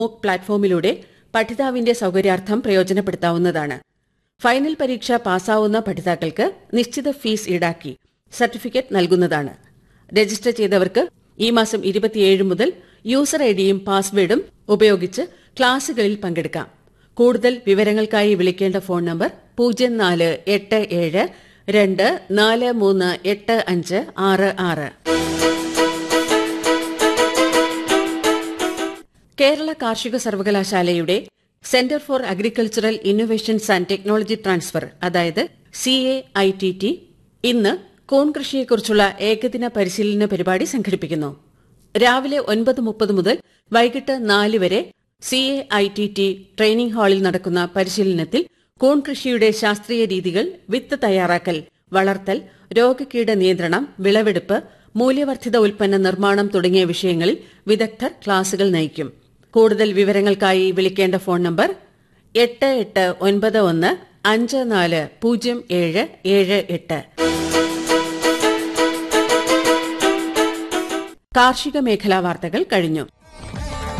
മൂക്ക് പ്ലാറ്റ്ഫോമിലൂടെ പഠിതാവിന്റെ സൌകര്യാർത്ഥം പ്രയോജനപ്പെടുത്താവുന്നതാണ് ഫൈനൽ പരീക്ഷ പാസ്സാവുന്ന പഠിതാക്കൾക്ക് നിശ്ചിത ഫീസ് ഈടാക്കി സർട്ടിഫിക്കറ്റ് നൽകുന്നതാണ് രജിസ്റ്റർ ചെയ്തവർക്ക് ഈ മാസം ഇരുപത്തിയേഴ് മുതൽ യൂസർ ഐഡിയും പാസ്വേഡും ഉപയോഗിച്ച് ക്ലാസുകളിൽ പങ്കെടുക്കാം കൂടുതൽ വിവരങ്ങൾക്കായി വിളിക്കേണ്ട ഫോൺ നമ്പർ പൂജ്യം നാല് എട്ട് ഏഴ് രണ്ട് നാല് മൂന്ന് എട്ട് അഞ്ച് ആറ് ആറ് കേരള കാർഷിക സർവകലാശാലയുടെ centre for agricultural innovations and technology transfer അതായത് C A I T T ഇന്ന് കൂൺ കൃഷിയെക്കുറിച്ചുള്ള ഏകദിന പരിശീലന പരിപാടി സംഘടിപ്പിക്കുന്നു രാവിലെ ഒൻപത് മുപ്പത് മുതൽ വൈകിട്ട് നാല് വരെ C A I T T training ഹാളിൽ നടക്കുന്ന പരിശീലനത്തിൽ കൂൺ കൃഷിയുടെ ശാസ്ത്രീയ രീതികൾ വിത്ത് തയ്യാറാക്കൽ വളർത്തൽ രോഗകീട നിയന്ത്രണം വിളവെടുപ്പ് മൂല്യവർദ്ധിത ഉൽപ്പന്ന നിർമ്മാണം തുടങ്ങിയ വിഷയങ്ങളിൽ വിദഗ്ധർ ക്ലാസുകൾ നയിക്കും കൂടുതൽ വിവരങ്ങൾക്കായി വിളിക്കേണ്ട ഫോൺ നമ്പർ എട്ട് എട്ട് ഒൻപത് ഒന്ന് അഞ്ച് നാല് പൂജ്യം ഏഴ് ഏഴ് എട്ട് കാർഷിക മേഖലാ വാർത്തകൾ കഴിഞ്ഞു